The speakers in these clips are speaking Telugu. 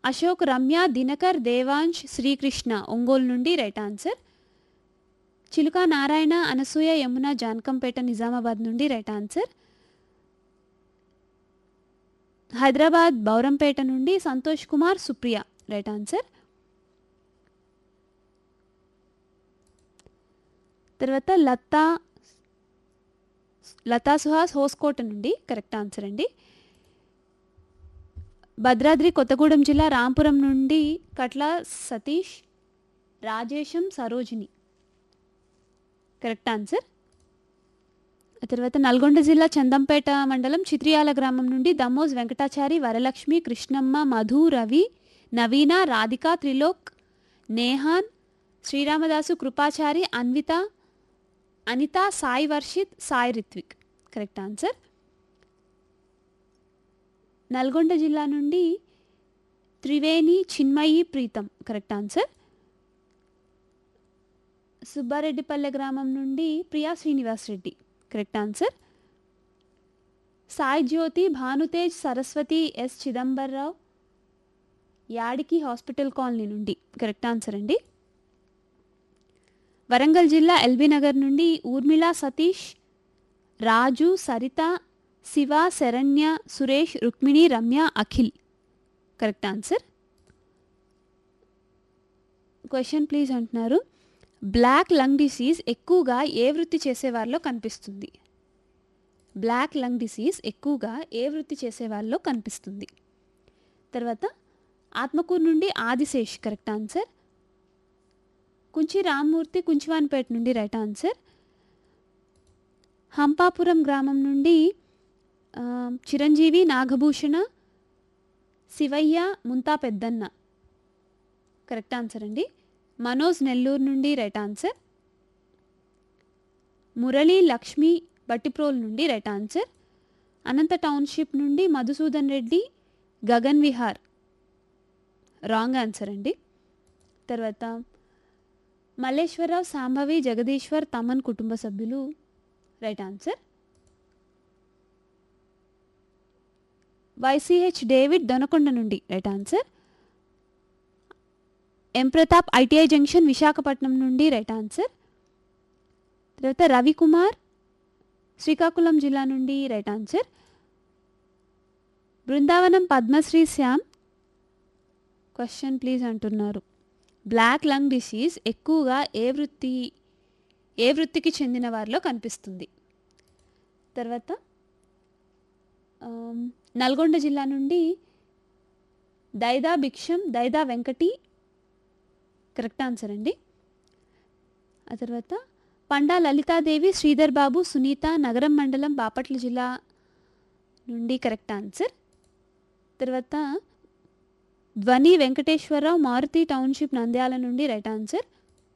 అశోక్ రమ్య దినకర్ దేవాంశ్ శ్రీకృష్ణ ఒంగోలు నుండి రైట్ ఆన్సర్ చిలుక నారాయణ అనసూయ యమున జానకంపేట నిజామాబాద్ నుండి రైట్ ఆన్సర్ హైదరాబాద్ బౌరంపేట నుండి సంతోష్ కుమార్ సుప్రియ రైట్ ఆన్సర్ తర్వాత లతా లతా సుహాస్ హోస్కోట నుండి కరెక్ట్ ఆన్సర్ అండి భద్రాద్రి కొత్తగూడెం జిల్లా రాంపురం నుండి కట్ల సతీష్ రాజేశం సరోజిని కరెక్ట్ ఆన్సర్ ఆ తర్వాత నల్గొండ జిల్లా చందంపేట మండలం చిత్రియాల గ్రామం నుండి దమ్మోజ్ వెంకటాచారి వరలక్ష్మి కృష్ణమ్మ మధు రవి నవీన రాధిక త్రిలోక్ నేహాన్ శ్రీరామదాసు కృపాచారి అన్విత అనిత సాయి వర్షిత్ సాయి రిత్విక్ కరెక్ట్ ఆన్సర్ నల్గొండ జిల్లా నుండి త్రివేణి చిన్మయి ప్రీతం కరెక్ట్ ఆన్సర్ సుబ్బారెడ్డిపల్లె గ్రామం నుండి Priya Srinivas Reddy correct answer Sai Jyothi Bhanutej Saraswathi S Chidambarrao Yadiki hospital colony నుండి కరెక్ట్ ఆన్సర్ అండి వరంగల్ జిల్లా ఎల్బీ నగర్ నుండి Urmila Satish Raju Saritha Shiva Saranya Suresh Rukmini Ramya Akhil correct answer question please అంటున్నారు బ్లాక్ లంగ్ డిసీజ్ ఎక్కువగా ఏ వృత్తి చేసేవారిలో కనిపిస్తుంది బ్లాక్ లంగ్ డిసీజ్ ఎక్కువగా ఏ వృత్తి చేసేవారిలో కనిపిస్తుంది తర్వాత ఆత్మకూరు నుండి ఆదిశేష్ కరెక్ట్ ఆన్సర్ కుంచి రామ్మూర్తి కుంచివాన్పేట నుండి రైట్ ఆన్సర్ హంపాపురం గ్రామం నుండి ఆ, చిరంజీవి నాగభూషణ శివయ్య ముంతా పెద్దన్న కరెక్ట్ ఆన్సర్ అండి మనోజ్ నెల్లూరు నుండి రైట్ ఆన్సర్ మురళి లక్ష్మి బట్టిప్రోల్ నుండి రైట్ ఆన్సర్ అనంత టౌన్షిప్ నుండి మధుసూదన్ రెడ్డి గగన్ విహార్ రాంగ్ ఆన్సర్ అండి తర్వాత మల్లేశ్వరరావు సాంభవి జగదీశ్వర్ తమన్ కుటుంబ సభ్యులు right answer YCH David Donakonda నుండి right answer M Pratap ITI junction Visakhapatnam నుండి రైట్ ఆన్సర్ తర్వాత రవికుమార్ శ్రీకాకుళం జిల్లా నుండి right answer Brindavanam Padmasri Shyam question please అంటున్నారు బ్లాక్ లంగ్ డిసీజ్ ఎక్కువగా ఏ వృత్తి ఏ వృత్తికి చెందిన వారిలో కనిపిస్తుంది తర్వాత ఆమ్, నల్గొండ జిల్లా నుండి దైదా భిక్షం దైదా వెంకటి కరెక్ట్ ఆన్సర్ అండి ఆ తర్వాత పండా లలితాదేవి శ్రీధర్ బాబు సునీత నగరం మండలం బాపట్ల జిల్లా నుండి కరెక్ట్ ఆన్సర్ తర్వాత ధ్వని వెంకటేశ్వరరావు మారుతి టౌన్షిప్ నంద్యాల నుండి రైట్ ఆన్సర్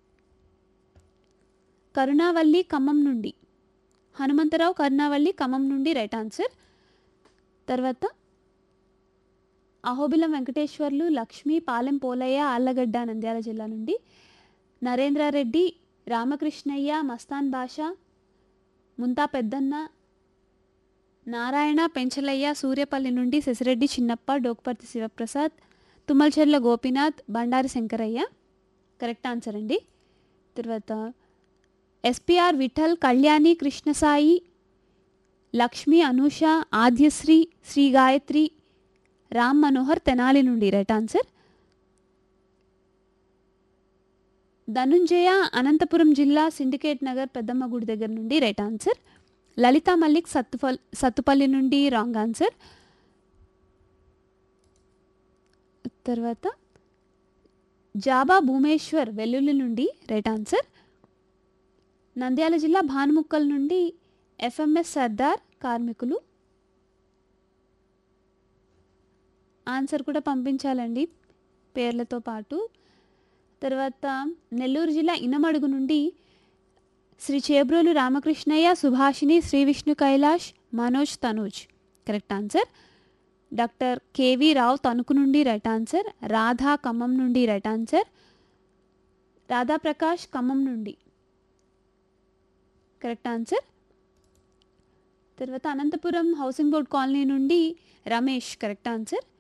కరుణావల్లి ఖమ్మం నుండి హనుమంతరావు కరుణావల్లి ఖమ్మం నుండి రైట్ ఆన్సర్ తర్వాత అహోబిలం వెంకటేశ్వర్లు లక్ష్మి పాలెం పోలయ్య ఆళ్ళగడ్డ నంద్యాల జిల్లా నుండి నరేంద్రారెడ్డి రామకృష్ణయ్య మస్తాన్ బాషా ముంతా పెద్దన్న నారాయణ పెంచలయ్య సూర్యపల్లి నుండి శశిరెడ్డి చిన్నప్ప డోక్పర్తి శివప్రసాద్ తుమ్మలచెర్ల గోపీనాథ్ బండారి శంకరయ్య కరెక్ట్ ఆన్సర్ అండి తర్వాత ఎస్పిఆర్ విఠల్ కళ్యాణి కృష్ణసాయి లక్ష్మి అనూష ఆద్యశ్రీ శ్రీ గాయత్రి రామ్ మనోహర్ తెనాలి నుండి రైట్ ఆన్సర్ ధనుంజయ అనంతపురం జిల్లా సిండికేట్ నగర్ పెద్దమ్మ గుడి దగ్గర నుండి రైట్ ఆన్సర్ లలిత మల్లిక్ సత్తుపల్ సత్తుపల్లి నుండి రాంగ్ ఆన్సర్ తర్వాత జాబా భూమేశ్వర్ వెల్లుల్లి నుండి రైట్ ఆన్సర్ నంద్యాల జిల్లా భానుముక్కల్ నుండి ఎఫ్ఎంఎస్ సర్దార్ కార్మికులు ఆన్సర్ కూడా పంపించాలండి పేర్లతో పాటు తర్వాత నెల్లూరు జిల్లా ఇనమడుగు నుండి Sri Chebrolu Ramakrishnaiah Subhashini Sri Vishnu Kailash Manoj Tanuj correct answer doctor KV Rao Tanuku నుండి రైట్ ఆన్సర్ రాధా ఖమ్మం నుండి రైట్ ఆన్సర్ రాధాప్రకాష్ ఖమ్మం నుండి కరెక్ట్ ఆన్సర్ తర్వాత అనంతపురం హౌసింగ్ బోర్డ్ కాలనీ నుండి రమేష్ కరెక్ట్ ఆన్సర్